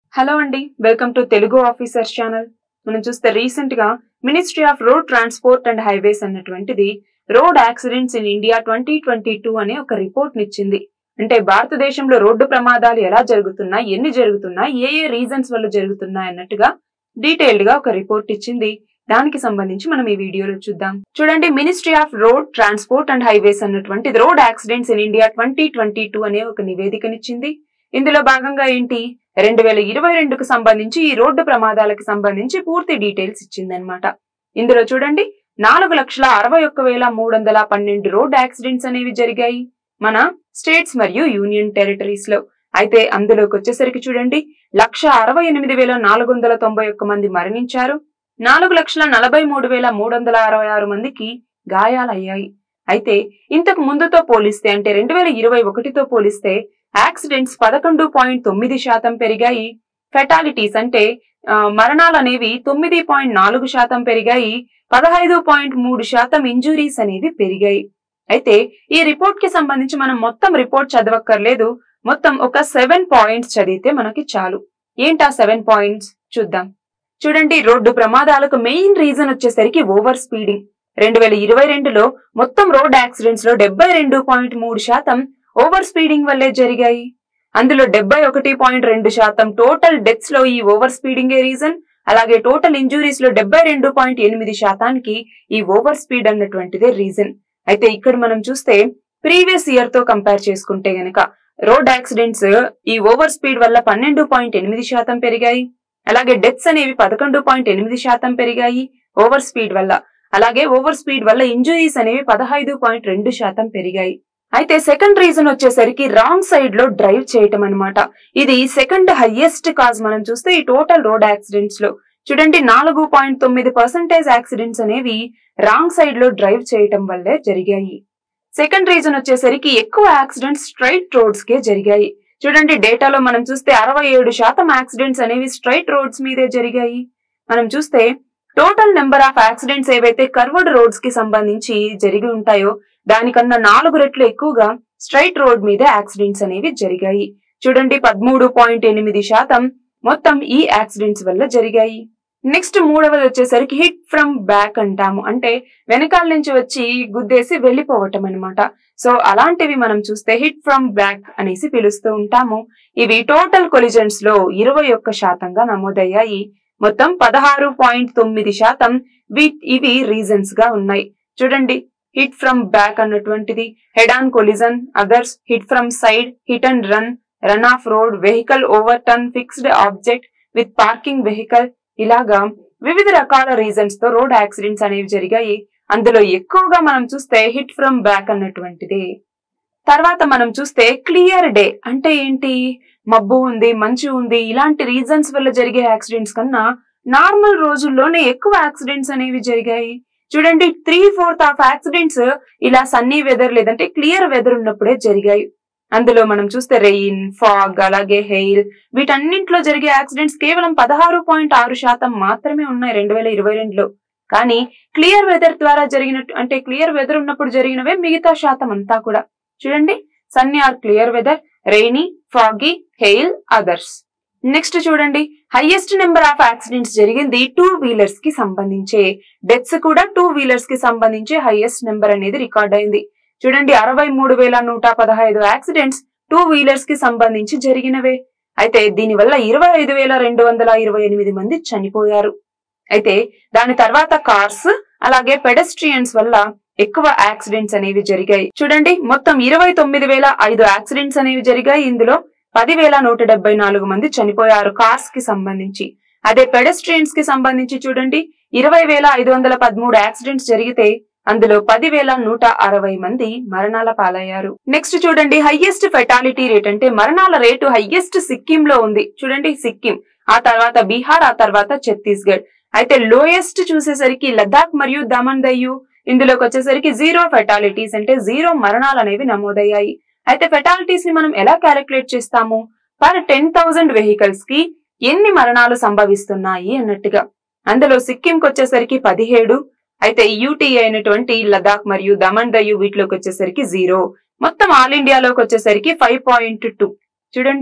hello అండి welcome to Telugu officers channel మనం చూస్తే రీసెంట్ గా ministry of road transport and highways అన్నటువంటిది road accidents in India twenty twenty two అనే ఒక రిపోర్ట్ నిచ్చింది అంటే భారతదేశంలో రోడ్డు ప్రమాదాలు ఎలా జరుగుతున్నాయి ఎన్ని జరుగుతున్నాయి ఏ ఏ రీజన్స్ వల్ల జరుగుతున్నాయి అన్నట్టుగా డీటెయిల్డ్ గా ఒక రిపోర్ట్ ఇచ్చింది దానికి సంబంధించి మనం ఈ వీడియోలో చూద్దాం చూడండి ministry of road transport and highways అన్నటువంటి road accidents in India twenty twenty two అనే ఒక నివేదికనిచ్చింది ఇందులో భాగంగా ఏంటి రెండు వేల ఇరవై రెండుకు సంబంధించి ఈ రోడ్డు ప్రమాదాలకు సంబంధించి పూర్తి డీటెయిల్స్ ఇచ్చిందనమాట ఇందులో చూడండి నాలుగు లక్షల అరవై ఒక్క వేల మూడు వందల పన్నెండు రోడ్ యాక్సిడెంట్స్ అనేవి జరిగాయి మన స్టేట్స్ మరియు యూనియన్ టెరిటరీస్ లో అయితే అందులోకి వచ్చేసరికి చూడండి లక్ష అరవై ఎనిమిది వేల నాలుగు వందల తొంభై ఒక్క మంది మరణించారు నాలుగు లక్షల నలభై మూడు వేల మూడు వందల అరవై ఆరు మందికి గాయాలయ్యాయి అయితే ఇంతకు ముందుతో పోలిస్తే అంటే రెండు వేల ఇరవై ఒకటితో పోలిస్తే యాక్సిడెంట్స్ పదకొండు పాయింట్ తొమ్మిది శాతం పెరిగాయి ఫెటాలిటీస్ అంటే ఆ, మరణాలు అనేవి తొమ్మిది పాయింట్ నాలుగు శాతం పెరిగాయి పదహైదు పాయింట్ మూడు శాతం ఇంజురీస్ అనేవి పెరిగాయి అయితే ఈ రిపోర్ట్ కి సంబంధించి మనం మొత్తం రిపోర్ట్ చదవక్కర్లేదు మొత్తం ఒక సెవెన్ పాయింట్స్ చదివితే మనకి చాలు ఏంటా సెవెన్ పాయింట్స్ చూద్దాం చూడండి రోడ్డు ప్రమాదాలకు మెయిన్ రీజన్ వచ్చేసరికి ఓవర్ స్పీడింగ్ రెండు వేల ఇరవై రెండులో మొత్తం రోడ్ యాక్సిడెంట్స్ లో డెబ్బై రెండు పాయింట్ మూడు శాతం ఓవర్ స్పీడింగ్ వల్లే జరిగాయి అందులో డెబ్బై ఒకటి పాయింట్ రెండు శాతం టోటల్ డెత్స్ లో ఈ ఓవర్ స్పీడింగ్ రీజన్ అలాగే టోటల్ ఇంజురీస్ లో డెబ్బై రెండు పాయింట్ ఎనిమిది శాతానికి ఈ ఓవర్ స్పీడ్ అన్నటువంటిదే రీజన్ అయితే ఇక్కడ మనం చూస్తే ప్రీవియస్ ఇయర్ తో కంపేర్ చేసుకుంటే గనక రోడ్ యాక్సిడెంట్స్ ఈ ఓవర్ స్పీడ్ వల్ల పన్నెండు పాయింట్ ఎనిమిది శాతం పెరిగాయి అలాగే డెత్స్ అనేవి పదకొండు పాయింట్ ఎనిమిది శాతం పెరిగాయి ఓవర్ స్పీడ్ వల్ల అలాగే ఓవర్ స్పీడ్ వల్ల ఇంజురీస్ అనేవి పదహైదు పాయింట్ రెండు శాతం పెరిగాయి అయితే సెకండ్ రీజన్ వచ్చేసరికి రాంగ్ సైడ్ లో డ్రైవ్ చేయటం అన్నమాట ఇది సెకండ్ హైయెస్ట్ కాజ్ మనం చూస్తే ఈ టోటల్ రోడ్ యాక్సిడెంట్స్ లో చూడండి నాలుగు పాయింట్ తొమ్మిది పర్సెంటేజ్ యాక్సిడెంట్స్ అనేవి రాంగ్ సైడ్ లో డ్రైవ్ చేయటం వల్లే జరిగాయి సెకండ్ రీజన్ వచ్చేసరికి ఎక్కువ యాక్సిడెంట్స్ స్ట్రైట్ రోడ్స్ కే జరిగాయి చూడండి డేటాలో మనం చూస్తే అరవై ఏడు శాతం యాక్సిడెంట్స్ అనేవి స్ట్రైట్ రోడ్స్ మీదే జరిగాయి మనం చూస్తే టోటల్ నెంబర్ ఆఫ్ యాక్సిడెంట్స్ ఏవైతే కర్వర్డ్ రోడ్స్ కి సంబంధించి జరిగి ఉంటాయో దానికన్నా నాలుగు రెట్లు ఎక్కువగా స్ట్రైట్ రోడ్ మీద యాక్సిడెంట్స్ అనేవి జరిగాయి చూడండి పదమూడు పాయింట్ ఎనిమిది శాతం మొత్తం ఈ యాక్సిడెంట్స్ వల్ల జరిగాయి నెక్స్ట్ మూడవది వచ్చేసరికి హిట్ ఫ్రమ్ బ్యాక్ అంటాము అంటే వెనకాల నుంచి వచ్చి గుద్దేసి వెళ్ళిపోవటం అన్నమాట సో అలాంటివి మనం చూస్తే హిట్ ఫ్రమ్ బ్యాక్ అనేసి పిలుస్తూ ఉంటాము ఇవి టోటల్ కొలిజన్స్ లో ఇరవై ఒక్క శాతంగా నమోదయ్యాయి మొత్తం పదహారు పాయింట్ తొమ్మిది శాతం వీ- ఇవి రీజన్స్ గా ఉన్నాయి చూడండి హిట్ ఫ్రమ్ బ్యాక్ అన్నటువంటిది head on collision others hit from side hit and run run off road vehicle overturn fixed object with parking vehicle ఇలాగా వివిధ రకాల రీజన్స్ తో రోడ్ యాక్సిడెంట్స్ అనేవి జరిగాయి అందులో ఎక్కువగా మనం చూస్తే హిట్ ఫ్రమ్ బ్యాక్ అన్నటువంటిది తర్వాత మనం చూస్తే క్లియర్ డే అంటే ఏంటి మబ్బు ఉంది మంచు ఉంది ఇలాంటి రీజన్స్ వల్ల జరిగే యాక్సిడెంట్స్ కన్నా నార్మల్ రోజుల్లోనే ఎక్కువ యాక్సిడెంట్స్ అనేవి జరిగాయి చూడండి త్రీ ఫోర్త్ ఆఫ్ యాక్సిడెంట్స్ ఇలా సన్నీ వెదర్ లేదంటే క్లియర్ వెదర్ ఉన్నప్పుడే జరిగాయి అందులో మనం చూస్తే రెయిన్ ఫాగ్ అలాగే హెయిల్ వీటన్నింటిలో జరిగే యాక్సిడెంట్స్ కేవలం పదహారు పాయింట్ ఆరు శాతం మాత్రమే ఉన్నాయి రెండు వేల ఇరవై రెండులో కానీ క్లియర్ వెదర్ ద్వారా జరిగినట్టు అంటే క్లియర్ వెదర్ ఉన్నప్పుడు జరిగినవే మిగతా శాతం అంతా కూడా చూడండి sunny or clear weather rainy foggy hail others next చూడండి హైయెస్ట్ నెంబర్ ఆఫ్ యాక్సిడెంట్స్ జరిగింది టూ వీలర్స్ కి సంబంధించే డెత్స్ కూడా టూ వీలర్స్ కి సంబంధించి హైయెస్ట్ నెంబర్ అనేది రికార్డ్ అయింది చూడండి అరవై మూడు వేల నూట పదహైదు యాక్సిడెంట్స్ టూ వీలర్స్ కి సంబంధించి జరిగినవే అయితే దీనివల్ల ఇరవై ఐదు వేల రెండు వందల ఇరవై ఎనిమిది మంది చనిపోయారు అయితే దాని తర్వాత కార్స్ అలాగే పెడస్ట్రియన్స్ వల్ల ఎక్కువ యాక్సిడెంట్స్ అనేవి జరిగాయి చూడండి మొత్తం ఇరవై తొమ్మిది వేల ఐదు యాక్సిడెంట్స్ అనేవి జరిగాయి ఇందులో పదివేల నూట డెబ్బై నాలుగు మంది చనిపోయారు కార్స్ కి సంబంధించి అదే పెడస్ట్రియన్స్ కి సంబంధించి చూడండి ఇరవై వేల ఐదు వందల పదమూడు యాక్సిడెంట్స్ జరిగితే అందులో పదివేల నూట అరవై మంది మరణాల పాలయ్యారు నెక్స్ట్ చూడండి హైయెస్ట్ ఫెటాలిటీ రేట్ అంటే మరణాల రేటు హైయెస్ట్ సిక్కిం లో ఉంది చూడండి సిక్కిం ఆ తర్వాత బీహార్ ఆ తర్వాత ఛత్తీస్గఢ్ అయితే లోయెస్ట్ చూసేసరికి లద్దాఖ్ మరియు దమన్ దయ్యు ఇందులోకి వచ్చేసరికి జీరో ఫెటాలిటీస్ అంటే జీరో మరణాలు అనేవి నమోదయ్యాయి అయితే ఫెటాలిటీస్ ని మనం ఎలా క్యాలిక్యులేట్ చేస్తాము పర్ టెన్ థౌసండ్ వెహికల్స్ కి ఎన్ని మరణాలు సంభవిస్తున్నాయి అన్నట్టుగా అందులో సిక్కింకి వచ్చేసరికి పదిహేడు అయితే యూటీ అయినటువంటి లదాఖ్ మరియు దమన్ దయు వీటిలోకి వచ్చేసరికి జీరో మొత్తం ఆల్ ఇండియాలోకి వచ్చేసరికి ఫైవ్ పాయింట్ టూ చూడండి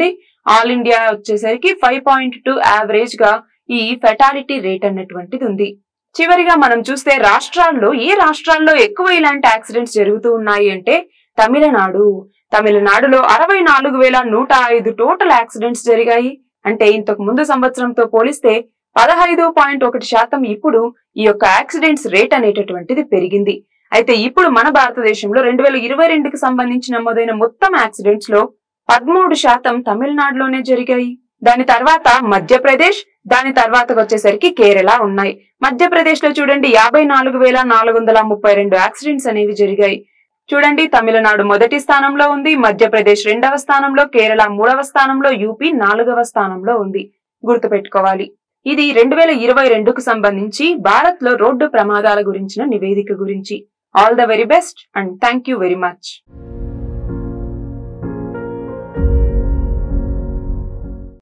ఆల్ ఇండియా వచ్చేసరికి ఫైవ్ పాయింట్ టూ యావరేజ్ గా ఈ ఫెటాలిటీ రేట్ అన్నటువంటిది ఉంది చివరిగా మనం చూస్తే రాష్ట్రాల్లో ఏ రాష్ట్రాల్లో ఎక్కువ ఇలాంటి యాక్సిడెంట్స్ జరుగుతూ ఉన్నాయి అంటే తమిళనాడు తమిళనాడులో అరవై నాలుగు వేల నూట ఐదు టోటల్ యాక్సిడెంట్స్ జరిగాయి అంటే ఇంతకు ముందు సంవత్సరంతో పోలిస్తే పదహైదు పాయింట్ ఒకటి శాతం ఇప్పుడు ఈ యొక్క యాక్సిడెంట్స్ రేట్ అనేటటువంటిది పెరిగింది అయితే ఇప్పుడు మన భారతదేశంలో రెండు వేల ఇరవై రెండుకి సంబంధించి నమోదైన మొత్తం యాక్సిడెంట్స్ లో పదమూడు శాతం తమిళనాడులోనే జరిగాయి దాని తర్వాత మధ్యప్రదేశ్ దాని తర్వాత వచ్చేసరికి కేరళ ఉన్నాయి మధ్యప్రదేశ్ లో చూడండి యాభై నాలుగు వేల నాలుగు వందల ముప్పై రెండు యాక్సిడెంట్స్ అనేవి జరిగాయి చూడండి తమిళనాడు మొదటి స్థానంలో ఉంది మధ్యప్రదేశ్ రెండవ స్థానంలో కేరళ మూడవ స్థానంలో యూపీ నాలుగవ స్థానంలో ఉంది గుర్తుపెట్టుకోవాలి ఇది రెండు వేల ఇరవై రెండుకు సంబంధించి భారత్ లో రోడ్డు ప్రమాదాల గురించిన నివేదిక గురించి all the very best and thank you very much